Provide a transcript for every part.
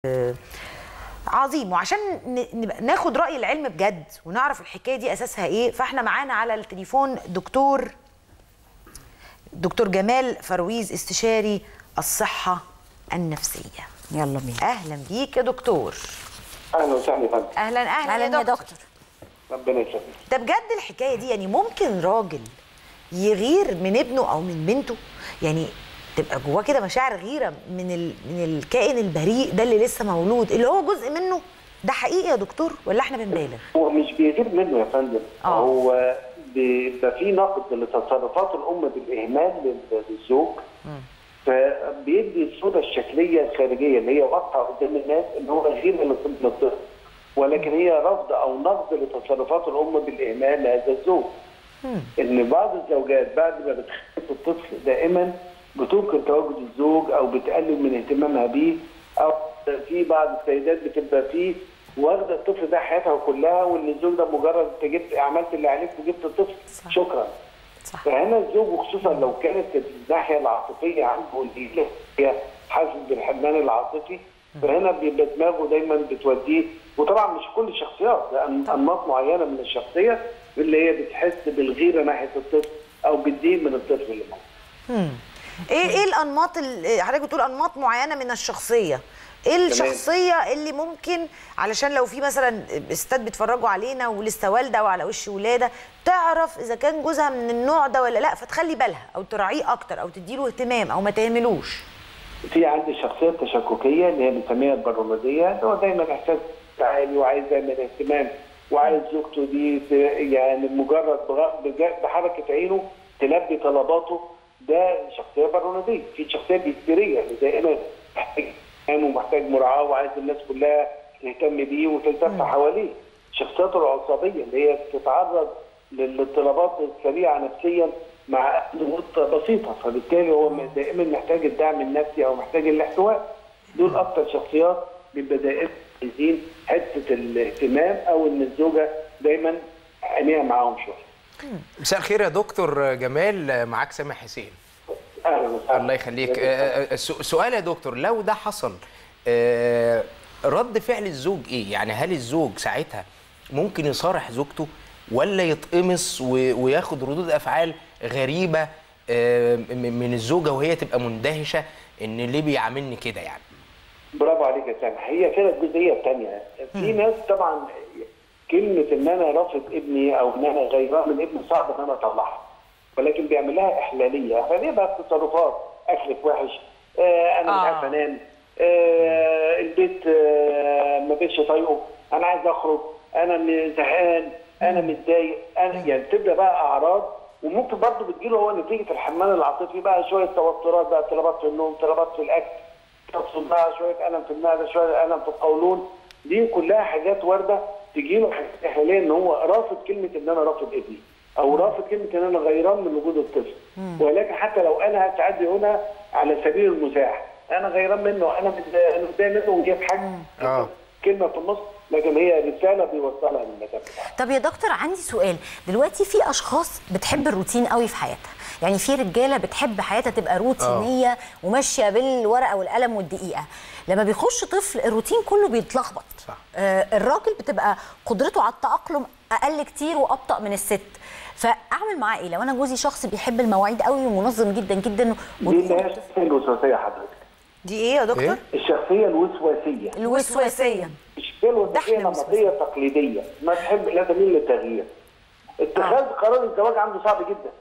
آه، عظيم وعشان ن- نبقى ناخد رأي العلم بجد ونعرف الحكاية دي أساسها إيه فإحنا معانا على التليفون دكتور دكتور جمال فرويز استشاري الصحة النفسية يلا بينا أهلا بيك يا دكتور اهلا وسهلا يا فندم أهلا أهلا, اهلا يا دكتور ربنا يسلمك ده بجد الحكاية دي يعني ممكن راجل يغير من ابنه أو من بنته يعني تبقى جواه كده مشاعر غيرة من ال... من الكائن البريء ده اللي لسه مولود اللي هو جزء منه ده حقيقي يا دكتور ولا احنا بنبالغ؟ هو مش بيغير منه يا فندم آه. هو بيبقى في نقد لتصرفات الام بالاهمال لل- للزوج فبيدي الصوره الشكليه الخارجيه اللي هي واضحه قدام الناس ان هو غير من الطفل ولكن هي رفض او نقد لتصرفات الام بالاهمال لهذا الزوج ان بعض الزوجات بعد ما بتخلف الطفل دائما بتنكر تواجد الزوج او بتقلل من اهتمامها بيه او في بعض السيدات بتبقى فيه واخده الطفل ده حياتها كلها وان الزوج ده مجرد انت جبت عملت اللي عليك وجبت الطفل صح. شكرا صح فهنا الزوج وخصوصا لو كانت الناحيه العاطفيه عنده اللي هي حاسس بالحرمان العاطفي فهنا بيبقى دماغه دايما بتوديه وطبعا مش كل الشخصيات ده أن- انماط معينه من الشخصيه اللي هي بتحس بالغيره ناحيه الطفل او بالدين من الطفل اللي معاه. ايه ايه الانماط اللي حضرتك بتقول انماط معينه من الشخصيه ايه الشخصيه اللي ممكن علشان لو في مثلا ستات بيتفرجوا علينا ولسه والده وعلى وش ولاده تعرف اذا كان جوزها من النوع ده ولا لا فتخلي بالها او تراعيه اكتر او تديله اهتمام او ما تهملوش في عندي الشخصيه التشككيه اللي هي بنسميها البرمجيه اللي هو دايما احساس عالي وعايز دايما اهتمام وعايز زوجته دي ت- يعني مجرد بغ- بج- بحركه عينه تلبي طلباته ده شخصيه برمجيه في شخصيه بيستيريه اللي دائما محتاج اهتمام ومحتاج مراعاه وعايز الناس كلها تهتم بيه وتلتف حواليه الشخصيات العصبيه اللي هي بتتعرض للاضطرابات السريعه نفسيا مع ضغوط بسيطه فبالتالي هو دائما محتاج الدعم النفسي او محتاج الاحتواء دول اكتر شخصيات بيبقى دائما عايزين حته الاهتمام او ان الزوجه دايما عينيها معاهم شويه مساء الخير يا دكتور جمال معاك سامح حسين اهلا وسهلا الله يخليك آه، آه، السو- سؤال يا دكتور لو ده حصل آه، رد فعل الزوج ايه يعني هل الزوج ساعتها ممكن يصارح زوجته ولا يتقمص و- وياخد ردود افعال غريبه آه، م- من الزوجه وهي تبقى مندهشه ان ليه بيعاملني كده يعني برافو عليك يا سامح هي كده الجزئيه الثانيه في ناس طبعا كلمه ان انا رافض ابني او ان انا غيران من ابني صعب ان انا اطلعها ولكن بيعمل لها احلاليه احلاليه بقى في تصرفات اكلك وحش آه انا مش آه. عارف انام آه البيت آه ما بقتش طايقه انا عايز اخرج انا م- زهقان انا متضايق انا يعني تبدا بقى اعراض وممكن برضه بتجيله هو نتيجه الحرمان العاطفي بقى شويه توترات بقى اضطرابات في النوم اضطرابات في الاكل تقصد بقى شويه الم في المعده شويه الم في القولون دي كلها حاجات وارده تجي له حاجات احلاليه ان هو رافض كلمه ان انا رافض ابني او رافض كلمه ان انا غيران من وجود الطفل ولكن حتى لو انا ساعات بيقولها على سبيل المزاح انا غيران منه انا متضايق- أنا متضايق منه وجايب حاجه آه. كلمه في النص لكن هي رساله بيوصلها للمدام بتاعته طب يا دكتور عندي سؤال دلوقتي في اشخاص بتحب الروتين قوي في حياتها يعني في رجاله بتحب حياتها تبقى روتينيه وماشيه بالورقه والقلم والدقيقه لما بيخش طفل الروتين كله بيتلخبط صح. آه الراجل بتبقى قدرته على التاقلم اقل كتير وابطا من الست فاعمل معاه ايه لو انا جوزي شخص بيحب المواعيد قوي ومنظم جدا جدا دي اللي هي الشخصيه الوسواسيه حضرتك دي ايه يا دكتور إيه؟ الشخصيه الوسواسيه الوسواسيه الشخصيه الوسواسيه دحل نمطيه تقليديه ما تحب لا تميل للتغيير اتخاذ قرار الزواج عنده صعب جدا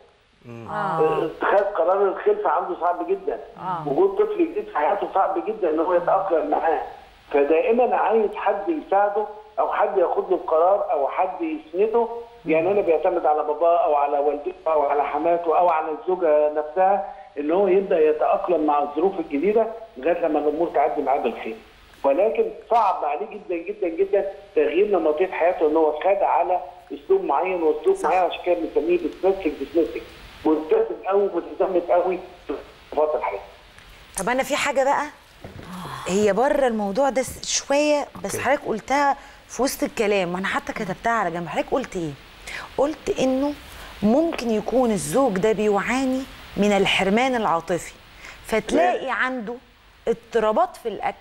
اتخاذ قرار الخلفه عنده صعب جدا وجود طفل جديد في حياته صعب جدا ان هو يتاقلم معاه فدائما عايز حد يساعده او حد ياخد له القرار او حد يسنده يعني انا بيعتمد على باباه او على والدته او على حماته او على الزوجه نفسها ان هو يبدا يتاقلم مع الظروف الجديده لغايه لما الامور تعدي معاه بالخير ولكن صعب عليه جدا جدا جدا تغيير نمطيه حياته ان هو خد على اسلوب معين واسلوب معين عشان كده بنسميه بسنسك بسنسك ملتزم قوي متزمت قوي في صفات الحياه طب انا في حاجه بقى هي بره الموضوع ده شويه بس أوكي. حضرتك قلتها في وسط الكلام وانا حتى كتبتها على جنب حضرتك قلت ايه قلت انه ممكن يكون الزوج ده بيعاني من الحرمان العاطفي فتلاقي عنده اضطرابات في الاكل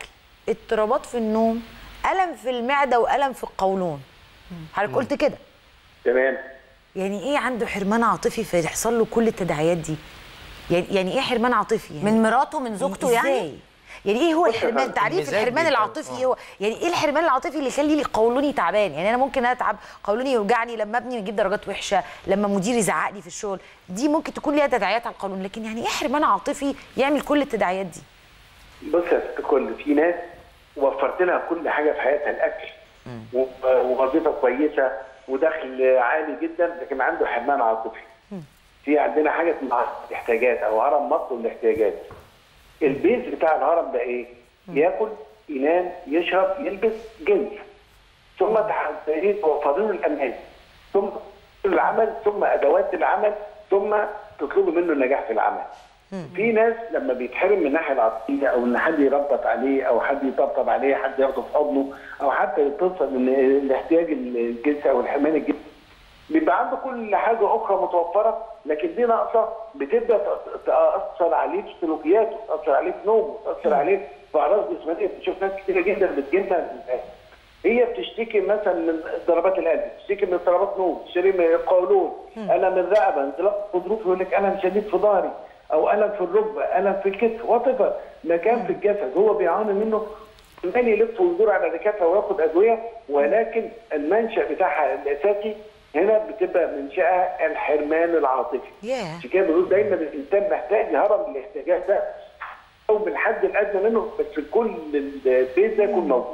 اضطرابات في النوم الم في المعده والم في القولون حضرتك قلت كده تمام يعني ايه عنده حرمان عاطفي فيحصل له كل التداعيات دي يعني يعني ايه حرمان عاطفي يعني من مراته من زوجته يعني إزاي؟ يعني ايه هو بص يا الحرمان فندم، تعريف المزاج الحرمان بيبقى- العاطفي آه. ايه هو يعني ايه الحرمان العاطفي اللي يخلي لي قولوني تعبان يعني انا ممكن اتعب قولوني يوجعني لما ابني يجيب درجات وحشه لما مديري يزعق لي في الشغل دي ممكن تكون ليها تداعيات على القولون لكن يعني ايه حرمان عاطفي يعمل كل التداعيات دي بص يا ست الكل في ناس وفرت لها كل حاجه في حياتها الاكل و- ووظيفه كويسه ودخل عالي جدا لكن عنده حرمان عاطفي في عندنا حاجه اسمها احتياجات او هرم مصر الاحتياجات البيز بتاع الهرم ده ايه؟ ياكل ينام يشرب يلبس جنس ثم تحديد توفرين الامان ثم العمل ثم ادوات العمل ثم تطلبوا منه النجاح في العمل في ناس لما بيتحرم من الناحيه العاطفيه او ان حد يربط عليه او حد يطبطب عليه حد ياخده في حضنه او حتى يتصل من الاحتياج الجنسي او الحرمان الجنسي بيبقى عنده كل حاجه اخرى متوفره لكن دي ناقصه بتبدا ت- تاثر عليه في سلوكياته تاثر عليه في نومه تاثر عليه في اعراض جسمانيه بتشوف ناس كتيره جدا بتجيلنا هي بتشتكي مثلا من ضربات القلب بتشتكي من اضطرابات نوم بتشتكي من القولون الم الرقبه انزلاق غضروف يقول لك الم شديد في ظهري او الم في الركبه الم في الكتف وات مكان في الجسد هو بيعاني منه عمال يلف ويدور على دكاتره وياخد ادويه ولكن المنشا بتاعها الاساسي هنا بتبقى منشاها الحرمان العاطفي ياه. عشان كده بنقول دايما الانسان محتاج هرم الاحتياجات ده او بالحد الادنى منه بس كل البيت ده يكون موجود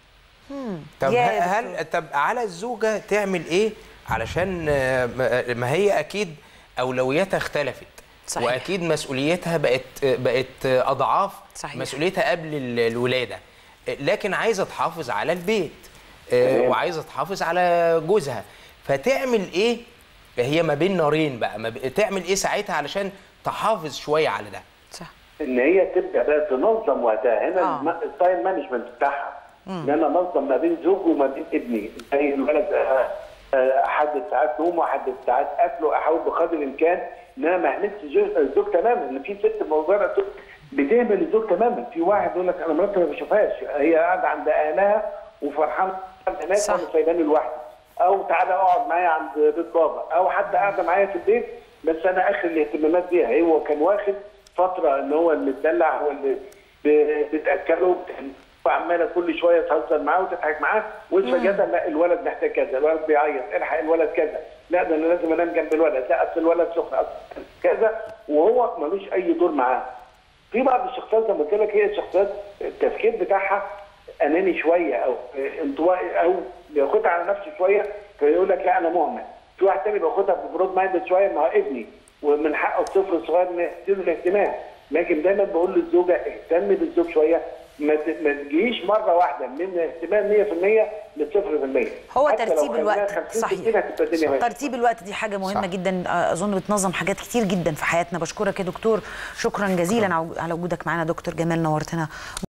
طب يا ه- هل طب على الزوجه تعمل ايه علشان آه، ما- ما هي اكيد اولوياتها اختلفت صحيح. واكيد مسؤوليتها بقت بقت اضعاف صحيح. مسؤوليتها قبل ال- الولاده لكن عايزه تحافظ على البيت آه، تمام. وعايزه تحافظ على جوزها فتعمل ايه هي ما بين نارين بقى ما ب- تعمل ايه ساعتها علشان تحافظ شويه على ده صح ان هي تبدا بقى تنظم وقتها هنا آه. الم- التايم مانجمنت بتاعها ان انا انظم ما بين زوجي وما بين ابني زي الولد آه، آه، احدد ساعات نومه احدد ساعات اكله احاول بقدر الامكان ان انا ما اهملش زوج- الزوج تماما ان في ست موجوده بتهمل الزوج تماما في واحد يقول لك انا مراتي ما بشوفهاش هي قاعده عند اهلها وفرحانه هناك صح. وانا سايباني لوحدي او تعالى اقعد معايا عند بيت بابا او حد قاعده معايا في البيت بس انا اخر الاهتمامات بيها هو كان واخد فتره ان هو المدلع هو اللي ب- بتاكله وبتهنيه وعماله كل شويه تهزر معاه وتضحك معاه وفجاه لا الولد محتاج كذا الولد بيعيط الحق الولد كذا لا ده انا لازم انام جنب الولد لا اصل الولد سخن أصل كذا وهو ملوش اي دور معاه في بعض الشخصيات زي ما قلت لك هي الشخصيات التفكير بتاعها اناني شويه او انطوائي او بياخدها على نفسه شويه فيقول لك لا انا مهمل في واحد تاني بياخدها ببرود مايند شويه ما هو ابني ومن حقه الطفل الصغير انه يديله الاهتمام لكن دايما بقول للزوجه اهتم بالزوج شويه ما ت- ما تجيش مره واحده من اهتمام 100% ل 0% هو حتى لو ترتيب خليناها الوقت 50 صحيح 60 هتبقى الدنيا ماشية. ترتيب الوقت دي حاجه مهمه صح. جدا آه، اظن بتنظم حاجات كتير جدا في حياتنا بشكرك يا دكتور شكرا جزيلا على وجودك معانا دكتور جمال نورتنا